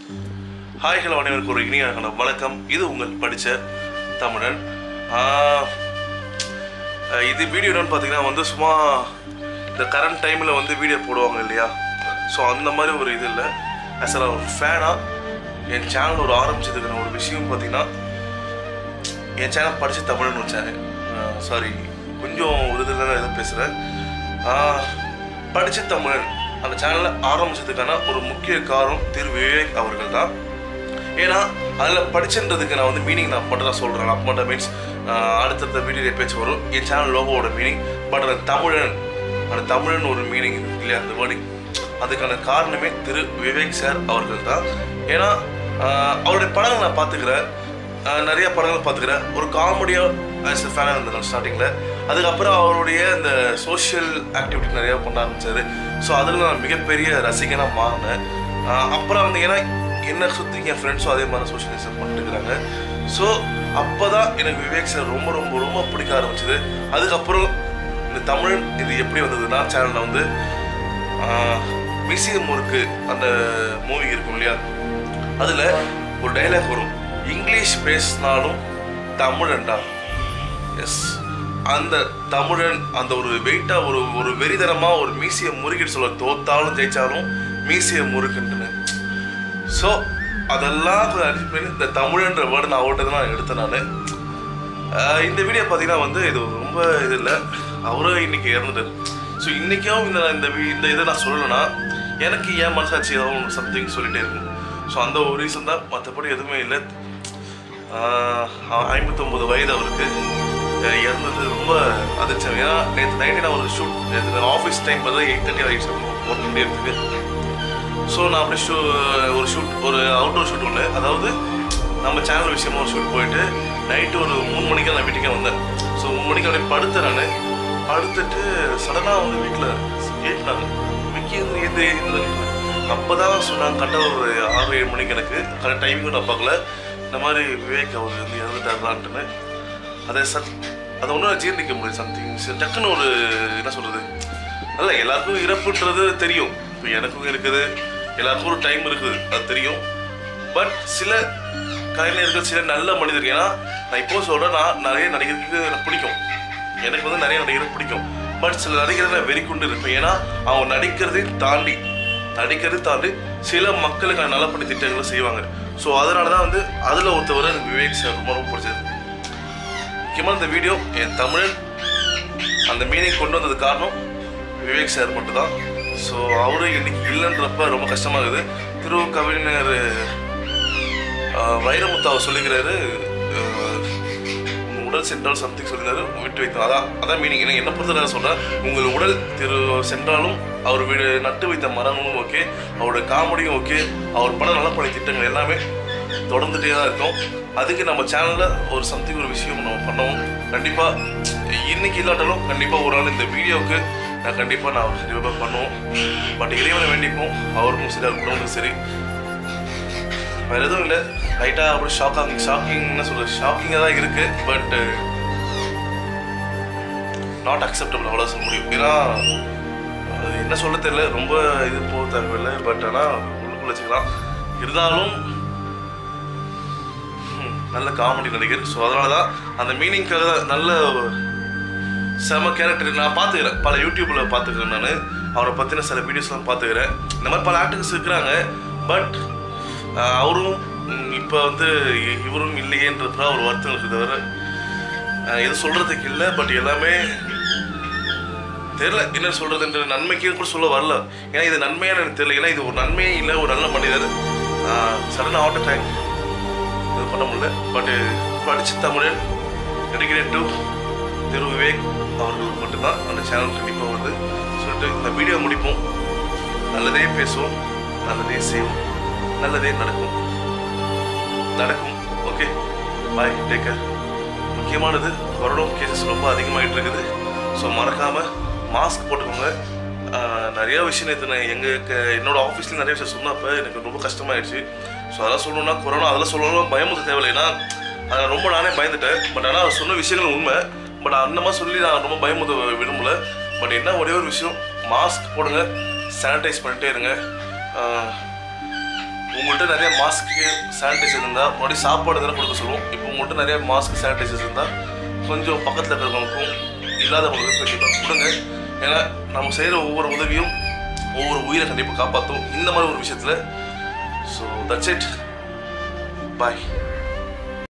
hi hello அனைவருக்கும் ஒரு இனிய கண- வணக்கம் இது உங்கள் படித்த தமிழன் ஆஹ், அஹ், இது வீடியோ என்னன்னு பார்த்தீங்கன்னா வந்து சும்மா இந்த கரண்ட் டைமில் வந்து வீடியோ போடுவாங்க இல்லையா ஸோ அந்த மாதிரி ஒரு இது இல்லை ஆஸ் அ ஒரு ஃபேனாக என் சேனல் ஒரு ஆரம்பிச்சதுக்கான ஒரு விஷயம் பார்த்தீங்கன்னா என் சேனல் படித்த தமிழ்னு ஒரு சேனல் சாரி கொஞ்சம் ஒரு இதில் தான் எதுவும் பேசுகிறேன் படித்த தமிழன் அந்த சேனலை ஆரம்பிச்சதுக்கான ஒரு முக்கிய காரணம் திரு விவேக் அவர்கள் தான் ஏன்னா அதில் படிச்சுன்றதுக்கு நான் வந்து மீனிங் நான் மட்டும் தான் சொல்கிறேன் அப்போ மட்டும் மீன்ஸ் அடுத்தடுத்த வீடியோ பேச்சு வரும் என் சேனல் லோகோட மீனிங் பட் அந்த தமிழன் அந்த தமிழன் ஒரு மீனிங் இல்லையா அந்த வேர்டிங் அதுக்கான காரணமே திரு விவேக் சார் அவர்கள் தான் ஏன்னா ஆஹ், அவருடைய படங்கள் நான் பார்த்துக்கிறேன் ஆஹ், நிறைய படங்கள் பார்த்துக்கிறேன் ஒரு காமெடியாக ஆஸ் எ ஃபேனாக இருந்தேன் ஸ்டார்டிங்கில் அதுக்கப்புறம் அவருடைய இந்த சோஷியல் ஆக்டிவிட்டி நிறையா பண்ண ஆரம்பிச்சாரு ஸோ அதில் நான் மிகப்பெரிய ரசிகனாக மாறினேன் ஆஹ், அப்புறம் வந்து ஏன்னா என்னை சுற்றி என் ஃப்ரெண்ட்ஸும் அதே மாதிரி சோஷியலிசம் பண்ணிட்டுருக்காங்க ஸோ அப்போ தான் எனக்கு விவேக் சார் ரொம்ப ரொம்ப ரொம்ப பிடிக்க ஆரம்பிச்சது அதுக்கப்புறம் இந்த தமிழ் இது எப்படி வந்ததுன்னா சேனலில் வந்து மியூசியம் இருக்கு அந்த மூவி இருக்கும் இல்லையா அதில் ஒரு டைலாக் வரும் இங்கிலீஷ் பேசினாலும் தமிழன்டா எஸ் அந்த தமிழன் அந்த ஒரு வெயிட்டாக ஒரு ஒரு வெறிதனமாக ஒரு மியூசியம் முறுக்கிட்டு சொல்ல தோத்தாலும் ஜெயிச்சாலும் மியூசியம் முறுக்குன்ட்டுன்னு ஸோ அதெல்லாம் கொஞ்சம் அடிச்சு பண்ணி இந்த தமிழ்ன்ற வேர்டு நான் ஓட்டதை நான் எடுத்தேன் நான் இந்த வீடியோ பார்த்தீங்கன்னா வந்து இது ரொம்ப இது இல்லை அவரும் இன்னைக்கு இறந்துட்டார் ஸோ இன்றைக்கும் இந்த இந்த வி- இந்த இதை நான் சொல்லலைன்னா எனக்கு ஏன் மனசாட்சி ஏதாவது சம்திங் சொல்லிட்டே இருக்கும் ஸோ அந்த ஒரு ரீசன் தான் மற்றபடி எதுவுமே இல்லை ஐம்பத்தொம்பது வயது அவருக்கு அஹ் இறந்தது ரொம்ப அதிர்ச்சம் ஏன்னா நேற்று நைட்டு நான் ஒரு ஷூட் நேற்று ஆஃபீஸ் டைம் பார்த்தா எயிட் தேர்ட்டி ஆகிடுச்சு ஒர்க் டேத்துக்கு ஸோ நான் அப்படியே ஷூ ஒரு ஷூட் ஒரு அவுட்டோர் ஷூட் ஒன்று அதாவது நம்ம சேனல் விஷயமா ஒரு ஷூட் போயிட்டு நைட்டு ஒரு மூணு மணிக்கு நான் வீட்டுக்கே வந்தேன் ஸோ மூணு மணிக்கு அப்படியே படுத்தேன் நான் படுத்துட்டு சடனாக வந்து வீட்டில் கேட்டாங்க விக்கி வந்து எந்த இந்த அப்போ தான் சொன்னாங்க கரெக்டாக ஒரு ஆறு ஏழு மணிக்கு எனக்கு கரெக்ட் டைமிங்கும் நான் பார்க்கல இந்த மாதிரி விவேக் அவர் வந்து இறந்துட்டாருலான்ட்டுன்னு அதை சத் அதை ஒன்றும் ஜீர்ணிக்க முடியாது சம்திங் டக்குன்னு ஒரு என்ன சொல்கிறது அல்ல எல்லாருக்கும் இறப்புன்றது தெரியும் இப்போ எனக்கும் இருக்குது எல்லாருக்கும் ஒரு டைம் இருக்குது அது தெரியும் பட் சில கலைஞர்கள் சில நல்ல மனிதர்கள் ஏன்னா நான் இப்போ சொல்கிறேன் நான் நிறைய நடிகர்களுக்கு எனக்கு பிடிக்கும் எனக்கு வந்து நிறைய நடிகர்கள் பிடிக்கும் பட் சில நடிகர்கள் நான் வெறிக்கொண்டு இருப்பேன் ஏன்னா அவங்க நடிக்கிறதையும் தாண்டி நடிக்கிறதை தாண்டி சில மக்களுக்கு நலப்படி திட்டங்களை செய்வாங்க ஸோ அதனால தான் வந்து அதில் ஒருத்தவர் எனக்கு விவேக் சார் ரொம்ப ரொம்ப பிடிச்சது முக்கியமாக இந்த வீடியோ என் தமிழன் அந்த மீனிங் கொண்டு வந்தது காரணம் விவேக் சார் மட்டும்தான் ஸோ அவரு இன்னைக்கு இல்லைன்றப்ப ரொம்ப கஷ்டமாக இருக்குது திரு கவிஞர் ஆஹ், வைரமுத்து அவர் சொல்லிக்கிறாரு ஆஹ், உங்க உடல் சென்றால் சம்திங் சொல்லியிருந்தாரு விட்டு வைத்தோம் அதான் அதான் மீனிங் என்ன என்ன பொறுத்த நான் சொல்கிறேன் உங்கள் உடல் திரு சென்றாலும் அவர் வீடு நட்டு வைத்த மரங்களும் ஓகே அவரோட காமெடியும் ஓகே அவர் படம் நல்ல பழைய திட்டங்கள் எல்லாமே தொடர்ந்துட்டே தான் இருக்கும் அதுக்கு நம்ம சேனலில் ஒரு சம்திங் ஒரு விஷயம் நம்ம பண்ணுவோம் கண்டிப்பாக இன்னைக்கு இல்லாட்டாலும் கண்டிப்பாக ஒரு நாள் இந்த வீடியோவுக்கு நான் கண்டிப்பாக நான் கண்டிப்பாக பண்ணுவோம் பட் இறைவனை வேண்டிப்போம் அவருக்கும் சரி அவர் குடும்பத்துக்கும் சரி வேறு எதுவும் இல்லை லைட்டாக அப்படி ஷாக்காங் ஷாக்கிங் என்ன சொல்கிறது ஷாக்கிங்காக தான் இருக்குது பட் நாட் அக்செப்டபிள் அவ்வளோ சொல்ல முடியும் ஏன்னா அது என்ன சொல்ல தெரியல ரொம்ப இது போக தேவையில்லை பட் ஆனால் உள்ளுக்குள்ள வச்சுக்கலாம் இருந்தாலும் ம், நல்ல காமெடி நடிகர் ஸோ அதனால தான் அந்த மீனிங்காக நல்ல ஒரு செம கேரக்டர் நான் பார்த்துக்கிறேன் பல யூடியூப்பில் பார்த்துக்கிறேன் நான் அவரை பற்றின சில வீடியோஸ்லாம் பார்த்துக்கிறேன் இந்த மாதிரி பல ஆக்டர்ஸ் இருக்கிறாங்க பட் அவரும் இப்போ வந்து இ- இவரும் இல்லையேன்றது தான் ஒரு வருத்தம் இருக்குது தவிர அஹ், எதுவும் சொல்கிறதுக்கு இல்லை பட் எல்லாமே தெரியல என்ன சொல்றதுன்ற நன்மைக்கு கூட சொல்ல வரல ஏன்னா இது நன்மையான எனக்கு தெரியல ஏன்னா இது ஒரு நன்மையே இல்லை ஒரு நல்ல மனிதர் சடனாக ஹார்ட் அட்டாக் இது பண்ண முடியல பட் படிச்சு தமிழன் டெடிகேட் டு திரு விவேக் அவர்கள் மட்டும்தான் அந்த சேனல் கண்டிப்பாக வந்து சொல்லிட்டு இந்த வீடியோ முடிப்போம் நல்லதே பேசுவோம் நல்லதே செய்வோம் நல்லதே நடக்கும் நடக்கும் ஓகே பாய் டேக் கேர் முக்கியமானது கொரோனா கேசஸ் ரொம்ப அதிகமாகிட்டு இருக்குது ஸோ மறக்காமல் மாஸ்க் போட்டுக்கோங்க ஆஹ் நிறைய விஷயம் நேற்று நான் எங்கள் க- என்னோட ஆஃபீஸ்லேயும் நிறைய விஷயம் சொன்னப்போ எனக்கு ரொம்ப கஷ்டமாயிடுச்சு ஸோ அதெல்லாம் சொல்லணும்னா கொரோனா அதெல்லாம் சொல்லணும் பயமுறுத்த தேவையில்லை ஏன்னா அதை ரொம்ப நானே பயந்துட்டேன் பட் ஆனால் அவர் சொன்ன விஷயங்கள் உண்மை பட் அந்த மாதிரி சொல்லி நான் ரொம்ப பயமுறுத்த விரும்பல பட் என்ன ஒரே ஒரு விஷயம் மாஸ்க் போடுங்க சானிடைஸ் பண்ணிட்டே இருங்க ஆஹ் உங்கள்கிட்ட நிறைய மாஸ்க்கு சானிடைசர் இருந்தால் முன்னாடி சாப்பாடு தானே கொடுக்க சொல்லுவோம் இப்போ உங்கள்கிட்ட நிறைய மாஸ்க் சானிடைசர்ஸ் இருந்தால் கொஞ்சம் பக்கத்தில் இருக்கிறவங்களுக்கும் இல்லாதவங்களுக்கும் கண்டிப்பாக கொடுங்க ஏன்னா நம்ம செய்கிற ஒவ்வொரு உதவியும் ஒவ்வொரு உயிரை கண்டிப்பாக காப்பாற்றும் இந்த மாதிரி ஒரு விஷயத்தில் ஸோ தட்ஸ் இட் பாய்